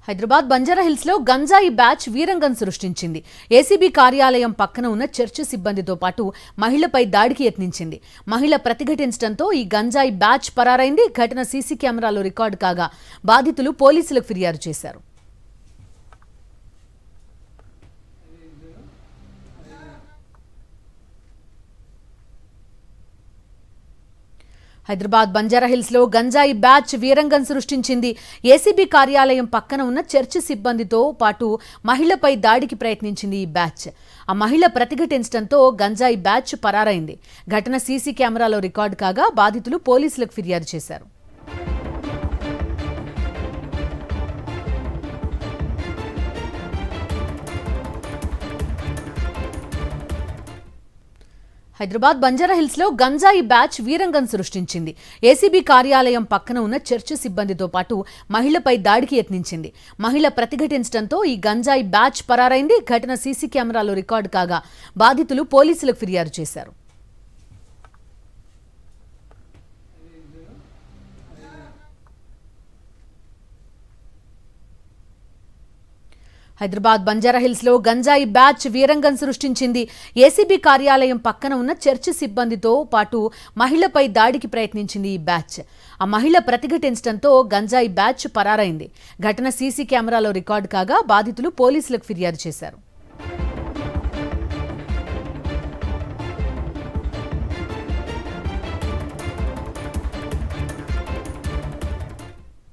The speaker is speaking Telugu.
హైదరాబాద్ బంజారాహిల్స్ లో గంజాయి బ్యాచ్ వీరంగం సృష్టించింది ఏసీబీ కార్యాలయం పక్కన ఉన్న చర్చి సిబ్బందితో పాటు మహిళపై దాడికి యత్నించింది మహిళ ప్రతిఘటించడంతో ఈ గంజాయి బ్యాచ్ పరారైంది ఘటన సీసీ కెమెరాలో రికార్డు కాగా బాధితులు పోలీసులకు ఫిర్యాదు చేశారు హైదరాబాద్ బంజారాహిల్స్ లో గంజాయి బ్యాచ్ వీరంగం సృష్టించింది ఏసీబీ కార్యాలయం పక్కన ఉన్న చర్చి సిబ్బందితో పాటు మహిళపై దాడికి ప్రయత్నించింది ఈ బ్యాచ్ ఆ మహిళ ప్రతిఘటించడంతో గంజాయి బ్యాచ్ పరారైంది ఘటన సీసీ కెమెరాలో రికార్డు కాగా బాధితులు పోలీసులకు ఫిర్యాదు చేశారు హైదరాబాద్ బంజారాహిల్స్ లో గంజాయి బ్యాచ్ వీరంగం సృష్టించింది ఏసీబీ కార్యాలయం పక్కన ఉన్న చర్చి సిబ్బందితో పాటు మహిళపై దాడికి యత్నించింది మహిళ ప్రతిఘటించడంతో ఈ గంజాయి బ్యాచ్ పరారైంది ఘటన సీసీ కెమెరాలో రికార్డు కాగా బాధితులు పోలీసులకు ఫిర్యాదు చేశారు హైదరాబాద్ బంజారాహిల్స్ లో గంజాయి బ్యాచ్ వీరంగం సృష్టించింది ఏసీబీ కార్యాలయం పక్కన ఉన్న చర్చి సిబ్బందితో పాటు మహిళపై దాడికి ప్రయత్నించింది ఈ బ్యాచ్ ఆ మహిళ ప్రతిఘటించడంతో గంజాయి బ్యాచ్ పరారైంది ఘటన సీసీ కెమెరాలో రికార్డు కాగా బాధితులు పోలీసులకు ఫిర్యాదు చేశారు